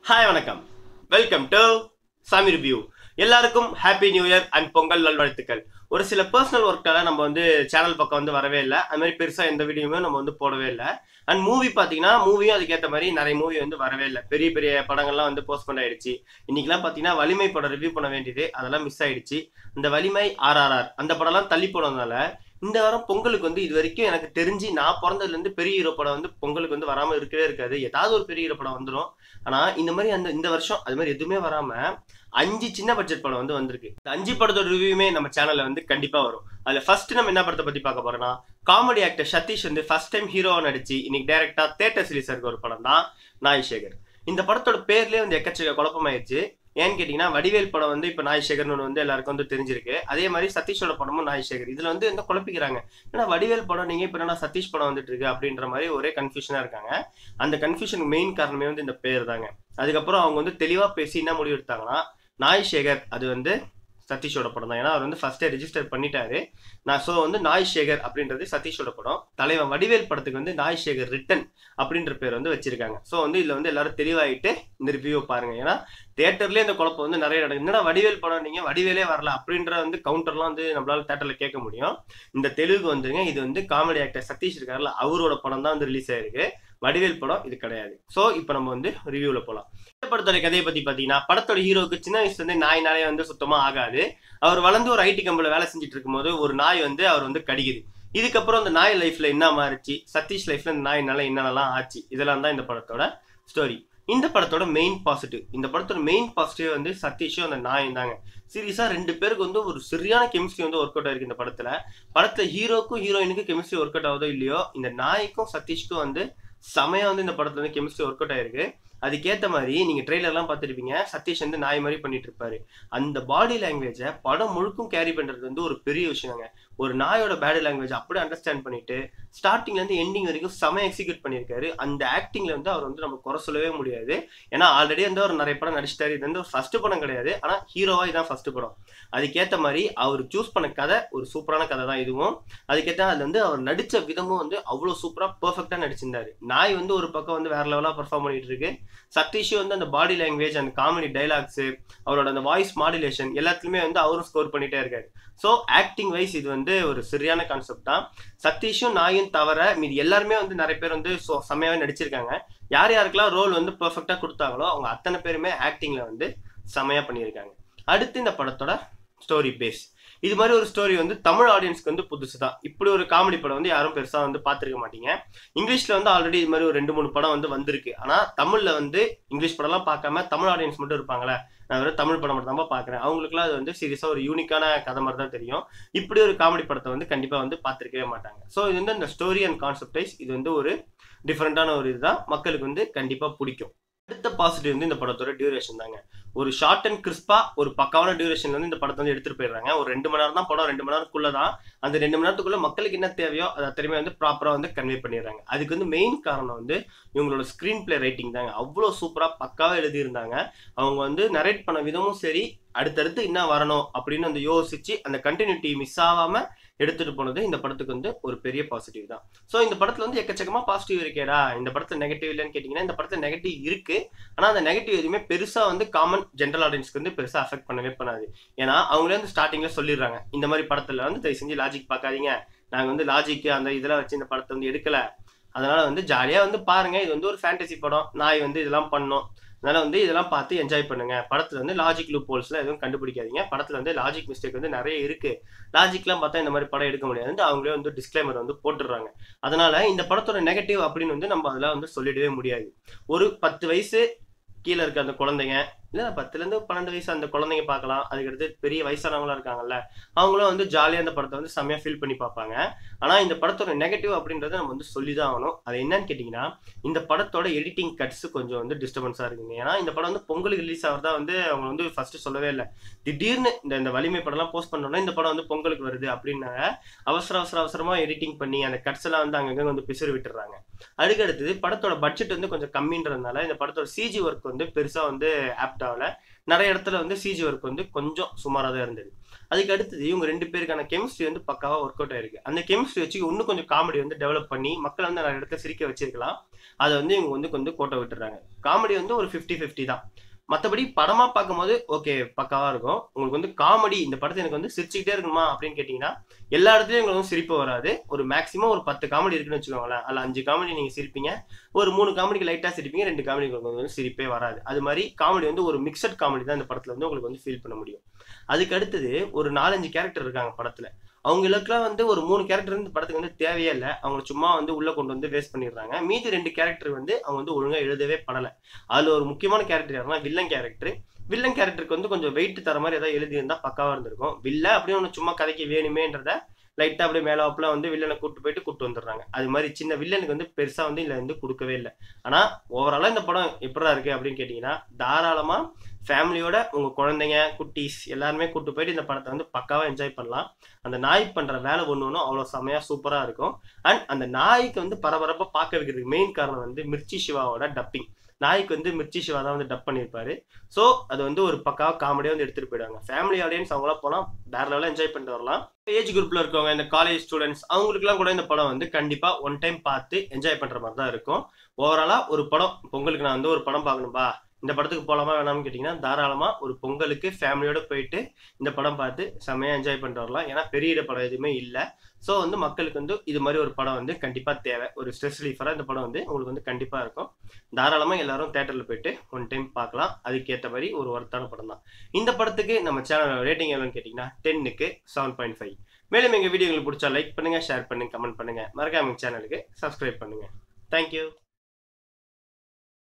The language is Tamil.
ஹாய் வணக்கம் வெல்கம் டு சாமி ரிவ்யூ எல்லாருக்கும் happy new year and Pongal நல்வாழ்த்துக்கள் ஒரு சில பர்சனல் ஒர்க்கால நம்ம வந்து சேனல் பக்கம் வந்து வரவே இல்லை அது மாதிரி பெருசாக எந்த வீடியோவுமே நம்ம வந்து போடவே இல்லை அண்ட் மூவி பார்த்தீங்கன்னா மூவியும் அதுக்கேற்ற மாதிரி நிறைய மூவி வந்து வரவே இல்லை பெரிய பெரிய படங்கள்லாம் வந்து போஸ்ட்போன் ஆயிடுச்சு இன்னைக்கெல்லாம் பார்த்தீங்கன்னா வலிமை படம் ரிவ்யூ பண்ண வேண்டியது அதெல்லாம் மிஸ் ஆயிடுச்சு இந்த வலிமை ஆர்ஆர்ஆர் அந்த படம்லாம் தள்ளி போனதுனால இந்த வாரம் பொங்கலுக்கு வந்து இது வரைக்கும் எனக்கு தெரிஞ்சு நான் பிறந்ததுலேருந்து பெரிய ஹீரோ படம் வந்து பொங்கலுக்கு வந்து வராமல் இருக்கவே இருக்காது ஏதாவது ஒரு பெரிய ஹீரோ படம் வந்துடும் ஆனால் இந்த மாதிரி அந்த இந்த வருஷம் அது மாதிரி எதுவுமே வராமல் அஞ்சு சின்ன பட்ஜெட் படம் வந்து வந்திருக்கு இந்த அஞ்சு படத்தோட ரிவ்யூமே நம்ம சேனல்ல வந்து கண்டிப்பா வரும் அதுல ஃபர்ஸ்ட் நம்ம என்ன படத்தை பத்தி பார்க்க போறோம்னா காமெடி ஆக்டர் சதீஷ் வந்து ஃபர்ஸ்ட் டைம் ஹீரோவா நடிச்சு இன்னைக்கு டைரக்டா தேட்டர் ரிலீஸ் இருக்க ஒரு படம் தான் நாய் சேகர் இந்த படத்தோட பேர்லயே வந்து எக்கச்சக்க குழப்பமாயிருச்சு ஏன்னு கேட்டீங்கன்னா வடிவேல் படம் வந்து இப்போ நாய் சேகர்னு வந்து எல்லாருக்கும் வந்து தெரிஞ்சிருக்கு அதே மாதிரி சதீஷோட படமும் நாய் சேகர் இதுல வந்து என்ன குழப்பிக்கிறாங்க ஏன்னா வடிவேல் படம் நீங்க இப்போ என்ன சதீஷ் படம் வந்துட்டு இருக்கு அப்படின்ற மாதிரி ஒரே கன்ஃபியூஷனா இருக்காங்க அந்த கன்ஃபியூஷன் மெயின் காரணமே வந்து இந்த பேர் தாங்க அதுக்கப்புறம் அவங்க வந்து தெளிவா பேசி என்ன முடிவு எடுத்தாங்கன்னா நாய் சேகர் அது வந்து சதீஷோட படம் தான் ஏன்னா அவர் வந்து ஃபர்ஸ்டே ரெஜிஸ்டர் பண்ணிட்டாரு நான் ஸோ வந்து நாய் சேகர் அப்படின்றது சதீஷோட படம் தலைவன் வடிவேல் படத்துக்கு வந்து நாய் சேகர் ரிட்டன் அப்படின்ற பேர் வந்து வச்சிருக்காங்க ஸோ வந்து இதில் வந்து எல்லாரும் தெளிவாயிட்டு இந்த ரிவ்யூ பாருங்க ஏன்னா தேட்டர்லேயே இந்த குழப்பம் வந்து நிறைய நடக்குது என்னடா வடிவேல் படம் நீங்க வடிவேலே வரல அப்படின்ற வந்து கவுண்டர்லாம் வந்து நம்மளால தேட்டர்ல கேட்க முடியும் இந்த தெலுங்கு வந்துங்க இது வந்து காமெடி ஆக்டர் சதீஷ் இருக்காருல்ல அவரோட படம் தான் வந்து ரிலீஸ் ஆயிருக்கு வடிவேல் படம் இது கிடையாது ஸோ இப்போ நம்ம வந்து ரிவ்யூவில் போகலாம் இந்த படத்தோட கதையை பற்றி பார்த்தீங்கன்னா படத்தோட ஹீரோவுக்கு சின்ன வயசுல இருந்து நாய் நாளே வந்து சுத்தமாக ஆகாது அவர் வளர்ந்து ஒரு ஐடி கம்பெனியில் வேலை செஞ்சுட்டு இருக்கும்போது ஒரு நாய் வந்து அவர் வந்து கடிக்குது இதுக்கப்புறம் அந்த நாய் லைஃப்ல என்ன மாறிச்சு சதீஷ் லைஃப்ல இந்த நாயினால என்னென்னலாம் ஆச்சு இதெல்லாம் தான் இந்த படத்தோட ஸ்டோரி இந்த படத்தோட மெயின் பாசிட்டிவ் இந்த படத்தோட மெயின் பாசிட்டிவ் வந்து சதீஷும் அந்த நாயும் தாங்க சீரியஸா ரெண்டு பேருக்கு வந்து ஒரு சரியான கெமிஸ்ட்ரி வந்து ஒர்க் அவுட் ஆயிருக்கு இந்த படத்துல படத்துல ஹீரோக்கும் ஹீரோயினுக்கும் கெமிஸ்ட்ரி ஒர்க் அவுட் ஆகுதோ இல்லையோ இந்த நாய்க்கும் சதீஷ்க்கும் வந்து செமையா வந்து இந்த படத்துல வந்து கெமிஸ்ட்ரி ஒர்க் அவுட் ஆயிருக்கு அதுக்கேற்ற மாதிரி நீங்க ட்ரெய்லர்லாம் பார்த்துருப்பீங்க சதீஷ் வந்து நாய் மாதிரி பண்ணிட்டு இருப்பாரு அந்த பாடி லாங்குவேஜை படம் முழுக்கும் கேரி பண்றது வந்து ஒரு பெரிய விஷயங்க ஒரு நாயோட பாடி லாங்குவேஜ் அப்படியே அண்டர்ஸ்டாண்ட் பண்ணிட்டு ஸ்டார்டிங்ல இருந்து எண்டிங் வரைக்கும் செம எக்ஸிக்யூட் பண்ணியிருக்காரு அந்த ஆக்டிங்ல வந்து அவர் வந்து நம்ம குறை சொல்லவே முடியாது ஏன்னா ஆல்ரெடி வந்து அவர் நிறைய படம் நடிச்சிட்டாரு இது வந்து ஒரு ஃபர்ஸ்ட் படம் கிடையாது ஆனா ஹீரோவா இதான் ஃபர்ஸ்ட் படம் அதுக்கேற்ற மாதிரி அவர் சூஸ் பண்ண கதை ஒரு சூப்பரான கதை தான் இதுவும் அதுக்கேற்ற அது வந்து அவர் நடிச்ச விதமும் வந்து அவ்வளோ சூப்பரா பெர்ஃபெக்டா நடிச்சிருந்தாரு நாய் வந்து ஒரு பக்கம் வந்து வேற லெவலா பெர்ஃபார்ம் பண்ணிட்டு இருக்கு சதீஷ் வந்து அந்த பாடி லாங்குவேஜ் அந்த காமெடி டைலாக்ஸ் அவரோட அந்த வாய்ஸ் மாடுலேஷன் எல்லாத்துலயுமே வந்து அவரும் ஸ்கோர் பண்ணிட்டே இருக்காரு ஸோ ஆக்டிங் வைஸ் இது வந்து ஒரு சரியான கான்செப்ட் தான் சதீஷும் நாயும் தவிர மீது எல்லாருமே வந்து நிறைய பேர் வந்து ஸோ செம்மையாவே நடிச்சிருக்காங்க யார் யாருக்கெல்லாம் ரோல் வந்து பெர்ஃபெக்டா கொடுத்தாங்களோ அவங்க அத்தனை பேருமே ஆக்டிங்ல வந்து செம்மையா பண்ணியிருக்காங்க அடுத்து இந்த படத்தோட ஸ்டோரி பேஸ் இது மாதிரி ஒரு ஸ்டோரி வந்து தமிழ் ஆடியன்ஸ்க்கு வந்து புதுசு தான் இப்படி ஒரு காமெடி படம் வந்து யாரும் பெருசாக வந்து பார்த்துருக்க மாட்டீங்க இங்கிலீஷில் வந்து ஆல்ரெடி இது மாதிரி ஒரு ரெண்டு மூணு படம் வந்து வந்திருக்கு ஆனால் தமிழில் வந்து இங்கிலீஷ் படம்லாம் பார்க்காம தமிழ் ஆடியன்ஸ் மட்டும் இருப்பாங்களே நான் வெறும் தமிழ் படம் மட்டும் தான் பார்க்குறேன் அவங்களுக்குலாம் அது வந்து சீரியஸாக ஒரு யூனிக்கான கதை மாதிரி தான் தெரியும் இப்படி ஒரு காமெடி படத்தை வந்து கண்டிப்பாக வந்து பார்த்துருக்கவே மாட்டாங்க ஸோ இது வந்து இந்த ஸ்டோரி அண்ட் கான்செப்டைஸ் இது வந்து ஒரு டிஃப்ரெண்ட்டான ஒரு இதுதான் மக்களுக்கு வந்து கண்டிப்பாக பிடிக்கும் அடுத்த பாசிட்டிவ் வந்து இந்த படத்தோட டியூரேஷன் தாங்க ஒரு ஷார்ட் அண்ட் கிறிஸ்பா ஒரு பக்காவான டியூரேஷன் வந்து இந்த படத்தை வந்து எடுத்துட்டு போயிடுறாங்க ஒரு ரெண்டு மணி நேரம் தான் படம் ரெண்டு மணி நேரத்துக்குள்ள தான் அந்த ரெண்டு மணி நேரத்துக்குள்ள மக்களுக்கு என்ன தேவையோ அதை திரும்பி வந்து ப்ராப்பரா வந்து கன்வே பண்ணிடுறாங்க அதுக்கு வந்து மெயின் காரணம் வந்து இவங்களோட ஸ்க்ரீன் பிளே ரைட்டிங் தாங்க அவ்வளோ சூப்பரா பக்காவா எழுதியிருந்தாங்க அவங்க வந்து நரேட் பண்ண விதமும் சரி அடுத்தடுத்து என்ன வரணும் அப்படின்னு வந்து யோசிச்சு அந்த கண்டினியூட்டி மிஸ் ஆகாம எடுத்துட்டு போனது இந்த படத்துக்கு வந்து ஒரு பெரிய பாசிட்டிவ் தான் ஸோ இந்த படத்துல வந்து எக்கச்சக்கமா பாசிட்டிவ் இருக்கேடா இந்த படத்துல நெகட்டிவ் இல்லைன்னு கேட்டீங்கன்னா இந்த படத்துல நெகட்டிவ் இருக்கு ஆனா அந்த நெகட்டிவ் எதுவுமே பெருசா வந்து காமன் ஜென்ரல் ஆடியன்ஸ்க்கு வந்து பெருசா அஃபெக்ட் பண்ணவே பண்ணாது ஏன்னா அவங்களே வந்து ஸ்டார்டிங்ல சொல்லிடுறாங்க இந்த மாதிரி படத்துல வந்து தயவு செஞ்சு லாஜிக் பார்க்காதீங்க நாங்க வந்து லாஜிக் அந்த இதெல்லாம் வச்சு இந்த படத்தை வந்து எடுக்கல அதனால வந்து ஜாலியா வந்து பாருங்க இது வந்து ஒரு ஃபேண்டசி படம் நாய் வந்து இதெல்லாம் பண்ணோம் அதனால வந்து இதெல்லாம் பார்த்து என்ஜாய் பண்ணுங்க படத்துல வந்து லாஜிக் லூப் ஹோல்ஸ்ல எதுவும் கண்டுபிடிக்காதீங்க படத்துல வந்து லாஜிக் மிஸ்டேக் வந்து நிறைய இருக்கு லாஜிக்லாம் பார்த்தா இந்த மாதிரி படம் எடுக்க முடியாது அவங்களே வந்து டிஸ்க்ளைமர் வந்து போட்டுடுறாங்க அதனால இந்த படத்தோட நெகட்டிவ் அப்படின்னு வந்து நம்ம அதெல்லாம் வந்து சொல்லிடவே முடியாது ஒரு பத்து வயசு கீழே இருக்க அந்த குழந்தைங்க இல்லை பத்துலேருந்து பன்னெண்டு வயசு அந்த குழந்தைங்க பார்க்கலாம் அதுக்கடுத்து பெரிய வயசானவங்களா இருக்காங்கல்ல அவங்களும் வந்து ஜாலியாக அந்த படத்தை வந்து செம்மையாக ஃபீல் பண்ணி பார்ப்பாங்க ஆனால் இந்த படத்தோட நெகட்டிவ் அப்படின்றத நம்ம வந்து சொல்லி தான் ஆகணும் அது என்னன்னு கேட்டிங்கன்னா இந்த படத்தோட எடிட்டிங் கட்ஸ் கொஞ்சம் வந்து டிஸ்டர்பன்ஸாக இருக்குங்க ஏன்னா இந்த படம் வந்து பொங்கலுக்கு ரிலீஸ் ஆகிறதா வந்து அவங்க வந்து ஃபர்ஸ்ட் சொல்லவே இல்லை திடீர்னு இந்த இந்த வலிமை படம்லாம் போஸ்ட் பண்ணோன்னா இந்த படம் வந்து பொங்கலுக்கு வருது அப்படின்னாங்க அவசர அவசர அவசரமாக எடிட்டிங் பண்ணி அந்த கட்ஸ் எல்லாம் வந்து அங்கங்கே வந்து பிசுறு விட்டுறாங்க அதுக்கு அடுத்தது படத்தோட பட்ஜெட் வந்து கொஞ்சம் கம்மின்றதுனால இந்த படத்தோட சிஜி ஒர்க் வந்து பெருசாக வந்து ஆப்ட் ஆகல நிறைய இடத்துல வந்து சிஜி ஒர்க் வந்து கொஞ்சம் சுமாராக தான் இருந்தது அதுக்கு அடுத்தது இவங்க ரெண்டு பேருக்கான கெமிஸ்ட்ரி வந்து பக்காவாக ஒர்க் அவுட் ஆயிருக்கு அந்த கெமிஸ்ட்ரி வச்சு இன்னும் கொஞ்சம் காமெடி வந்து டெவலப் பண்ணி மக்களை வந்து நிறைய இடத்துல சிரிக்க வச்சிருக்கலாம் அதை வந்து இவங்க வந்து கொஞ்சம் கோட்டை விட்டுறாங்க காமெடி வந்து ஒரு ஃபிஃப்டி ஃபிஃப்டி தான் மற்றபடி படமா பார்க்கும்போது ஓகே பக்காவா இருக்கும் உங்களுக்கு வந்து காமெடி இந்த படத்தை எனக்கு வந்து சிரிச்சுக்கிட்டே இருக்கணுமா அப்படின்னு கேட்டிங்கன்னா எல்லா இடத்துலையும் உங்களுக்கு வந்து சிரிப்பு வராது ஒரு மேக்ஸிமம் ஒரு பத்து காமெடி இருக்குன்னு வச்சுக்கோங்களேன் அதில் அஞ்சு காமெடி நீங்கள் சிரிப்பீங்க ஒரு மூணு காமெடிக்கு லைட்டாக சிரிப்பீங்க ரெண்டு காமெடி உங்களுக்கு வந்து சிரிப்பே வராது அது மாதிரி காமெடி வந்து ஒரு மிக்சட் காமெடி தான் இந்த படத்தில் வந்து உங்களுக்கு வந்து ஃபீல் பண்ண முடியும் அதுக்கு அடுத்தது ஒரு நாலஞ்சு கேரக்டர் இருக்காங்க படத்தில் அவங்களுக்குலாம் வந்து ஒரு மூணு கேரக்டர் வந்து படத்துக்கு வந்து தேவையே இல்லை அவங்க சும்மா வந்து உள்ள கொண்டு வந்து வேஸ்ட் பண்ணிடுறாங்க மீதி ரெண்டு கேரக்டர் வந்து அவங்க வந்து ஒழுங்காக எழுதவே படலை அதில் ஒரு முக்கியமான கேரக்டர் யாருன்னா வில்லன் கேரக்டர் வில்லன் கேரக்டருக்கு வந்து கொஞ்சம் வெயிட் தர மாதிரி ஏதாவது எழுதியிருந்தா பக்காவாக இருந்திருக்கும் வில்ல அப்படியே ஒன்று சும்மா கதைக்கு வேணுமேன்றத லைட்டாக அப்படியே மேலே அப்பில் வந்து வில்லனை கூட்டு போயிட்டு கூட்டு வந்துடுறாங்க அது மாதிரி சின்ன வில்லனுக்கு வந்து பெருசாக வந்து இதில் வந்து கொடுக்கவே இல்லை ஆனால் ஓவராலாக இந்த படம் எப்படா இருக்குது அப்படின்னு கேட்டிங்கன்னா தாராளமாக ஃபேமிலியோட உங்கள் குழந்தைங்க குட்டீஸ் எல்லாருமே கூட்டு போயிட்டு இந்த படத்தை வந்து பக்காவாக என்ஜாய் பண்ணலாம் அந்த நாய் பண்ணுற வேலை ஒன்று ஒன்றும் அவ்வளோ செமையாக சூப்பராக இருக்கும் அண்ட் அந்த நாய்க்கு வந்து பரபரப்பாக பார்க்க வைக்கிறதுக்கு மெயின் காரணம் வந்து மிர்ச்சி சிவாவோட டப்பிங் நாய்க்கு வந்து மிர்ச்சி சிவா தான் வந்து டப் பண்ணியிருப்பாரு ஸோ அது வந்து ஒரு பக்காவாக காமெடியாக வந்து எடுத்துகிட்டு போயிடுவாங்க ஃபேமிலி ஆடியன்ஸ் அவங்களாம் போனால் வேற லெவலில் என்ஜாய் பண்ணிட்டு வரலாம் ஏஜ் குரூப்பில் இருக்கவங்க இந்த காலேஜ் ஸ்டூடெண்ட்ஸ் அவங்களுக்குலாம் கூட இந்த படம் வந்து கண்டிப்பாக ஒன் டைம் பார்த்து என்ஜாய் பண்ணுற மாதிரி தான் இருக்கும் ஓவராலாக ஒரு படம் பொங்கலுக்கு நான் வந்து ஒரு படம் பார்க்கணும்பா இந்த படத்துக்கு போகலாமா வேணாம்னு கேட்டிங்கன்னா தாராளமாக ஒரு பொங்கலுக்கு ஃபேமிலியோட போயிட்டு இந்த படம் பார்த்து செம்மையாக என்ஜாய் பண்ணிட்டு வரலாம் ஏன்னா பெரிய இட படம் எதுவுமே இல்லை ஸோ வந்து மக்களுக்கு வந்து இது மாதிரி ஒரு படம் வந்து கண்டிப்பாக தேவை ஒரு ஸ்ட்ரெஸ் ரிலீஃபராக இந்த படம் வந்து உங்களுக்கு வந்து கண்டிப்பாக இருக்கும் தாராளமாக எல்லாரும் தேட்டரில் போயிட்டு ஒன் டைம் பார்க்கலாம் அதுக்கேற்ற மாதிரி ஒரு ஒர்த்தான படம் தான் இந்த படத்துக்கு நம்ம சேனல் ரேட்டிங் எவ்வளோன்னு கேட்டிங்கன்னா டென்னுக்கு செவன் பாயிண்ட் ஃபைவ் மேலும் எங்கள் வீடியோங்களுக்கு பிடிச்சா லைக் பண்ணுங்கள் ஷேர் பண்ணுங்கள் கமெண்ட் பண்ணுங்கள் மறக்காம சேனலுக்கு சப்ஸ்கிரைப் பண்ணுங்கள் தேங்க்யூ